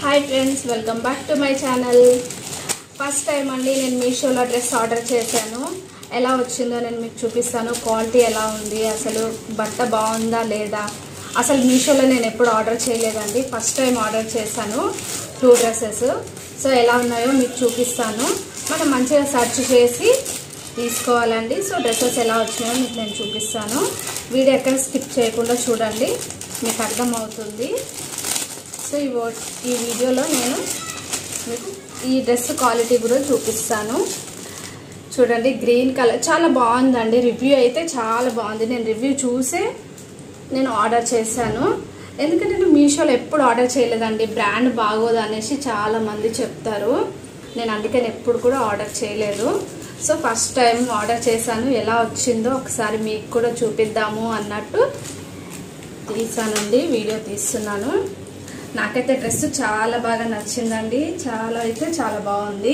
hi friends welcome back to my channel first time అండి నేను మీషోలో డ్రెస్ ఆర్డర్ చేశాను ఎలా వచ్చిందో నేను మీకు చూపిస్తాను క్వాలిటీ ఎలా ఉంది అసలు బట్ట బాగుందా లేదా అసలు మీషోలో నేను ఎప్పుడు ఆర్డర్ చేయలేదండి ఫస్ట్ టైం ఆర్డర్ చేశాను టూ డ్రెస్సెస్ సో ఎలా ఉన్నాయో మీకు చూపిస్తాను మనం మంచిగా సెర్చ్ చేసి తీసుకోవాలండి సో డ్రెస్సెస్ ఎలా వచ్చినాయో మీకు నేను చూపిస్తాను వీడియో ఎక్కడ స్కిప్ చేయకుండా చూడండి మీకు అర్థమవుతుంది సో ఈ వో- ఈ వీడియోలో నేను మీకు ఈ డ్రెస్ క్వాలిటీ కూడా చూపిస్తాను చూడండి గ్రీన్ కలర్ చాలా బాగుందండి రివ్యూ అయితే చాలా బాగుంది నేను రివ్యూ చూసే నేను ఆర్డర్ చేశాను ఎందుకంటే నేను మీషోలో ఎప్పుడు ఆర్డర్ చేయలేదండి బ్రాండ్ బాగోదు అనేసి చాలా మంది చెప్తారు నేను అందుకని ఎప్పుడు కూడా ఆర్డర్ చేయలేదు సో ఫస్ట్ టైం ఆర్డర్ చేశాను ఎలా వచ్చిందో ఒకసారి మీకు కూడా చూపిద్దాము అన్నట్టు తీసానండి వీడియో తీస్తున్నాను నాకైతే డ్రెస్ చాలా బాగా నచ్చిందండి చాలా అయితే చాలా బాగుంది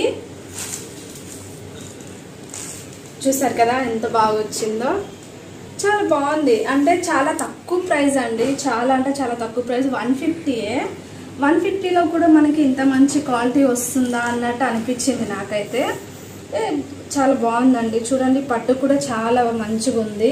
చూసారు కదా ఎంత బాగా వచ్చిందో చాలా బాగుంది అంటే చాలా తక్కువ ప్రైస్ అండి చాలా అంటే చాలా తక్కువ ప్రైస్ వన్ ఫిఫ్టీయే వన్ ఫిఫ్టీలో కూడా మనకి ఇంత మంచి క్వాలిటీ వస్తుందా అన్నట్టు అనిపించింది నాకైతే ఏ, చాలా బాగుందండి చూడండి పట్టు కూడా చాలా మంచిగా ఉంది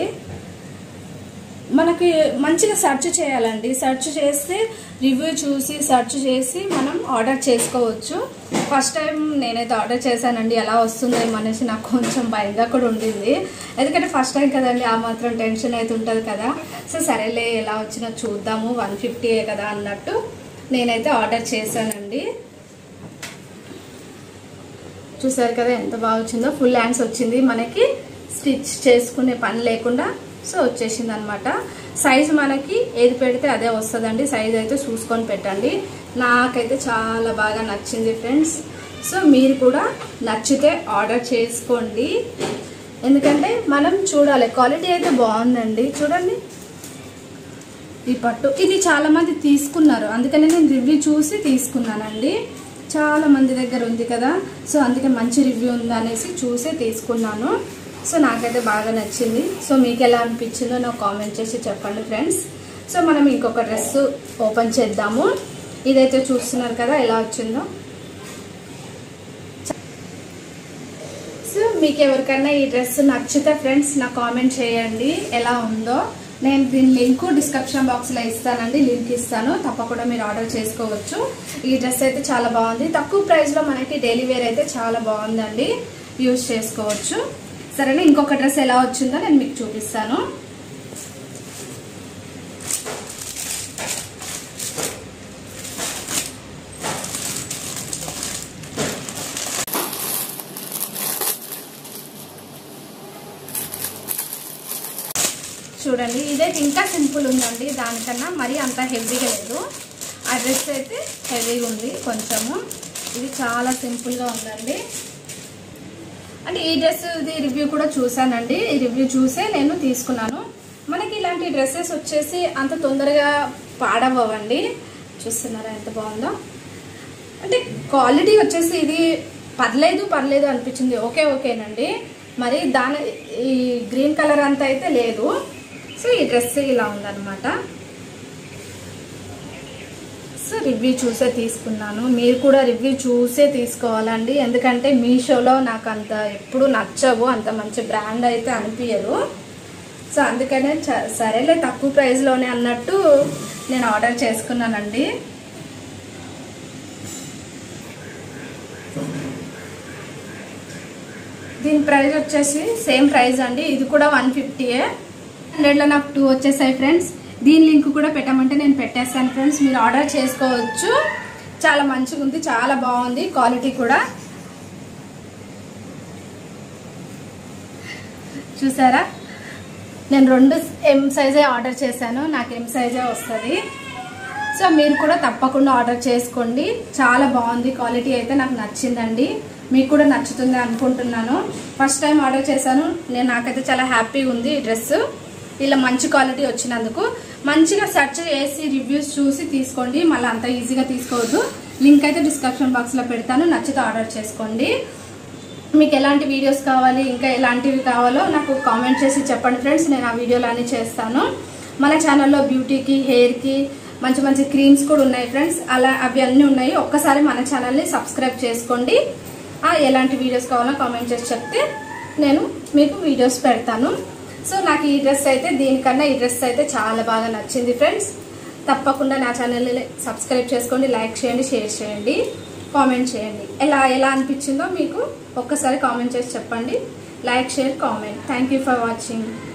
మనకి మంచిగా సెర్చ్ చేయాలండి సెర్చ్ చేస్తే రివ్యూ చూసి సెర్చ్ చేసి మనం ఆర్డర్ చేసుకోవచ్చు ఫస్ట్ టైం నేనైతే ఆర్డర్ చేశానండి ఎలా వస్తుందేమో అనేసి నాకు కొంచెం భయంగా కూడా ఉండింది ఎందుకంటే ఫస్ట్ టైం కదండి ఆ మాత్రం టెన్షన్ అయితే ఉంటుంది కదా సో సరేలే ఎలా వచ్చినా చూద్దాము వన్ ఫిఫ్టీయే కదా అన్నట్టు నేనైతే ఆర్డర్ చేశానండి చూసారు కదా ఎంత బాగా వచ్చిందో ఫుల్ హ్యాండ్స్ వచ్చింది మనకి స్టిచ్ చేసుకునే పని లేకుండా సో వచ్చేసింది అనమాట సైజ్ మనకి ఏది పెడితే అదే వస్తుందండి సైజ్ అయితే చూసుకొని పెట్టండి నాకైతే చాలా బాగా నచ్చింది ఫ్రెండ్స్ సో మీరు కూడా నచ్చితే ఆర్డర్ చేసుకోండి ఎందుకంటే మనం చూడాలి క్వాలిటీ అయితే బాగుందండి చూడండి ఈ పట్టు ఇది చాలా మంది తీసుకున్నారు అందుకని నేను రివ్యూ చూసి తీసుకున్నానండి చాలా మంది దగ్గర ఉంది కదా సో అందుకే మంచి రివ్యూ ఉంది అనేసి చూసే తీసుకున్నాను సో నాకైతే బాగా నచ్చింది సో మీకు ఎలా అనిపించిందో నాకు కామెంట్ చేసి చెప్పండి ఫ్రెండ్స్ సో మనం ఇంకొక డ్రెస్ ఓపెన్ చేద్దాము ఇదైతే చూస్తున్నారు కదా ఎలా వచ్చిందో సో మీకు ఎవరికైనా ఈ డ్రెస్ నచ్చితే ఫ్రెండ్స్ నాకు కామెంట్ చేయండి ఎలా ఉందో నేను దీని లింక్ డిస్క్రిప్షన్ బాక్స్లో ఇస్తానండి లింక్ ఇస్తాను తప్పకుండా మీరు ఆర్డర్ చేసుకోవచ్చు ఈ డ్రెస్ అయితే చాలా బాగుంది తక్కువ ప్రైస్లో మనకి డైలీ వేర్ అయితే చాలా బాగుందండి యూజ్ చేసుకోవచ్చు సరేనా ఇంకొక డ్రెస్ ఎలా వచ్చిందో నేను మీకు చూపిస్తాను చూడండి ఇదైతే ఇంకా సింపుల్ ఉందండి దానికన్నా మరీ అంత హెవీగా లేదు ఆ డ్రెస్ అయితే హెవీగా ఉంది కొంచెము ఇది చాలా సింపుల్గా ఉందండి అంటే ఈ డ్రెస్ ఇది రివ్యూ కూడా చూసానండి ఈ రివ్యూ చూసే నేను తీసుకున్నాను మనకి ఇలాంటి డ్రెస్సెస్ వచ్చేసి అంత తొందరగా పాడవ్వండి చూస్తున్నారా ఎంత బాగుందో అంటే క్వాలిటీ వచ్చేసి ఇది పర్లేదు పర్లేదు అనిపించింది ఓకే ఓకేనండి మరి దాని ఈ గ్రీన్ కలర్ అంతా అయితే లేదు సో ఈ డ్రెస్ ఇలా ఉందన్నమాట సో రివ్యూ చూసే తీసుకున్నాను మీరు కూడా రివ్యూ చూసే తీసుకోవాలండి ఎందుకంటే మీషోలో నాకు అంత ఎప్పుడు నచ్చవు అంత మంచి బ్రాండ్ అయితే అనిపించదు సో అందుకనే చ- సరేలే తక్కువ ప్రైస్లోనే అన్నట్టు నేను ఆర్డర్ చేసుకున్నానండి దీని ప్రైస్ వచ్చేసి సేమ్ ప్రైస్ అండి ఇది కూడా వన్ ఫిఫ్టీయే హండ్రెడ్లో నాకు టూ వచ్చేసాయి ఫ్రెండ్స్ దీని లింక్ కూడా పెట్టమంటే నేను పెట్టేస్తాను ఫ్రెండ్స్ మీరు ఆర్డర్ చేసుకోవచ్చు చాలా మంచిగా ఉంది చాలా బాగుంది క్వాలిటీ కూడా చూసారా నేను రెండు ఎం సైజే ఆర్డర్ చేశాను నాకు ఎం సైజే వస్తుంది సో మీరు కూడా తప్పకుండా ఆర్డర్ చేసుకోండి చాలా బాగుంది క్వాలిటీ అయితే నాకు నచ్చిందండి మీకు కూడా నచ్చుతుంది అనుకుంటున్నాను ఫస్ట్ టైం ఆర్డర్ చేశాను నేను నాకైతే చాలా హ్యాపీగా ఉంది ఈ డ్రెస్ ఇలా మంచి క్వాలిటీ వచ్చినందుకు మంచిగా సెర్చ్ చేసి రివ్యూస్ చూసి తీసుకోండి మళ్ళీ అంత ఈజీగా తీసుకోవద్దు లింక్ అయితే డిస్క్రిప్షన్ బాక్స్లో పెడతాను నచ్చితే ఆర్డర్ చేసుకోండి మీకు ఎలాంటి వీడియోస్ కావాలి ఇంకా ఎలాంటివి కావాలో నాకు కామెంట్ చేసి చెప్పండి ఫ్రెండ్స్ నేను ఆ వీడియోలు అన్నీ చేస్తాను మన ఛానల్లో బ్యూటీకి హెయిర్కి మంచి మంచి క్రీమ్స్ కూడా ఉన్నాయి ఫ్రెండ్స్ అలా అవి అన్నీ ఉన్నాయి ఒక్కసారి మన ఛానల్ని సబ్స్క్రైబ్ చేసుకోండి ఆ, ఎలాంటి వీడియోస్ కావాలో కామెంట్ చేసి చెప్తే నేను మీకు వీడియోస్ పెడతాను సో నాకు ఈ డ్రెస్ అయితే దీనికన్నా ఈ డ్రెస్ అయితే చాలా బాగా నచ్చింది ఫ్రెండ్స్ తప్పకుండా నా ఛానల్ని సబ్స్క్రైబ్ చేసుకోండి లైక్ చేయండి షేర్ చేయండి కామెంట్ చేయండి ఎలా ఎలా అనిపించిందో మీకు ఒక్కసారి కామెంట్ చేసి చెప్పండి like share comment thank you for watching